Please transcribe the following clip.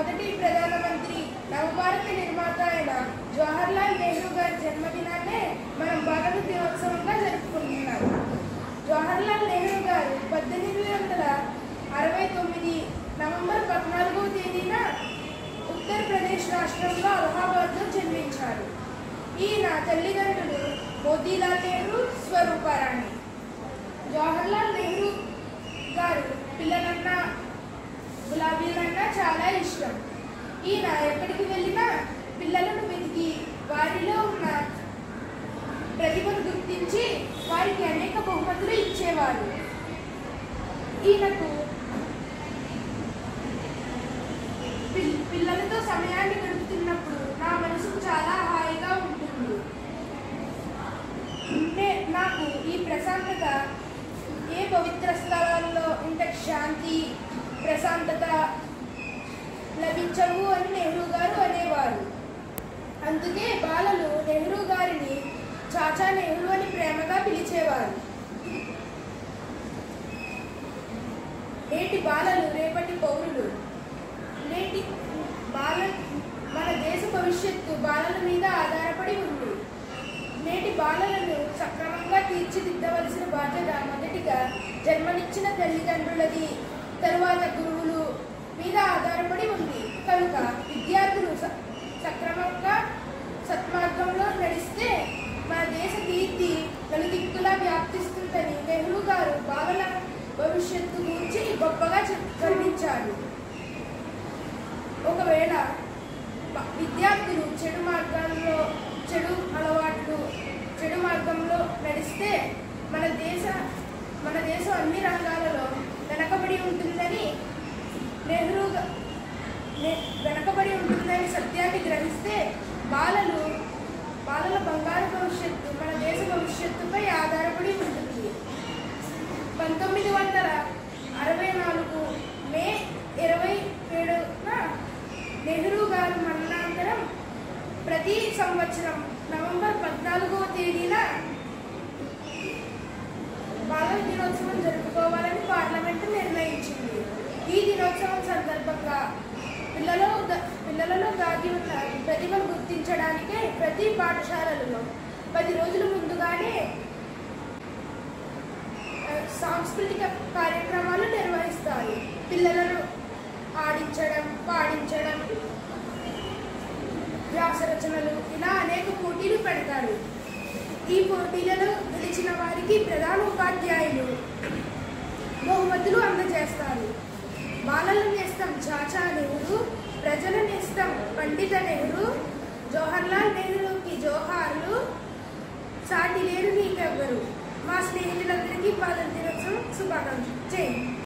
మొదటి ప్రధానమంత్రి నవభారత నిర్మాత అయిన జవహర్లాల్ నెహ్రూ గారి జన్మదినాన్నే మనం బాలల దినోత్సవంగా జరుపుకుంటున్నాం జవహర్లాల్ నెహ్రూ గారు పద్దెనిమిది వందల అరవై తొమ్మిది నవంబర్ పద్నాలుగవ తేదీన ఉత్తరప్రదేశ్ రాష్ట్రంలో అలహాబాద్లో జన్మించారు ఈయన తల్లిదండ్రులు మోతీలాల్ నెహ్రూ స్వరూపారాణి జవహర్లాల్ నెహ్రూ గారు పిల్లలన్నా గులాబీలన్నా చాలా ఇష్టం ఈయన ఎక్కడికి వెళ్ళినా పిల్లలను వెతికి వారిలో ఉన్న ప్రతిభను గుర్తించి వారికి అనేక బహుమతులు ఇచ్చేవారు ఈయనకు పిల్- పిల్లలతో సమయాన్ని గడుపుతున్నప్పుడు నా మనసుకు చాలా హాయిగా ఉంటుంది నే- నాకు ఈ ప్రశాంతత ఏ పవిత్ర స్థలాల్లో ఇంత శాంతి ప్రశాంతత లభించవు అని నెహ్రూ గారు అనేవారు అందుకే బాలలు నెహ్రూ గారిని చాచా నెహ్రూ అని ప్రేమగా పిలిచేవారు నేటి బాలలు రేపటి పౌరులు నేటి బాల మన దేశ భవిష్యత్తు బాలల మీద ఆధారపడి ఉంది నేటి బాలలను సక్రమంగా తీర్చిదిద్దవలసిన బాధ్యత మొదటిగా జన్మనిచ్చిన తల్లిదండ్రులది తరువాత గురువులు మీద ఆధారపడి ఉంది కనుక విద్యార్థులు స- సక్రమంగా సత్మార్గంలో నడిస్తే మన దేశ కీర్తి నలుదిక్కులా వ్యాప్తిస్తుందని నెహ్రూ గారు బాలల భవిష్యత్తు గురించి గొప్పగా చెప్- వర్ణించారు ఒకవేళ బ- విద్యార్థులు చెడు మార్గాల్లో చెడు అలవాట్లు చెడు మార్గంలో నడిస్తే మన దేశ మన దేశం అన్ని రంగాలలో వెనకబడి ఉంటుందని నెహ్రూ గ- నె- వెనకబడి ఉంటుందని సత్యాన్ని గ్రహిస్తే బాలలు బాలల బంగారు భవిష్యత్తు మన దేశ భవిష్యత్తుపై ఆధారపడి ఉంటుంది పంతొమ్మిది వందల అరవై నాలుగు మే ఇరవై ఏడున నెహ్రూ గారు మరణానంతరం ప్రతి సంవత్సరం నవంబర్ పద్నాలుగవ తేదీన బాలల దినోత్సవం జరుపుకోవాలని పార్లమెంటు నిర్ణయించింది ఈ దినోత్సవం సందర్భంగా పిల్లలు ద- పిల్లలలో దాగి ఉన్న ప్రతిభను గుర్తించడానికే ప్రతి పాఠశాలలలో పది రోజుల ముందుగానే ఆ, సాంస్కృతిక కార్యక్రమాలు నిర్వహిస్తారు పిల్లలను ఆడించడం పాడించడం వ్యాసరచనలు ఇలా అనేక పోటీలు పెడతారు ఈ పోటీలలో గెలిచిన వారికి ప్రధాన ఉపాధ్యాయులు బహుమతులు అందజేస్తారు బాలల నేస్తం చాచా నెహ్రూ ప్రజల నేస్తం పండిత నెహ్రూ జవహర్లాల్ నెహ్రూకి జోహార్లు సాటి లేరు నీకెవ్వరు మా స్నేహితులందరికీ బాలల దినోత్సవం శుభాకాంక్షలు జై హింద్.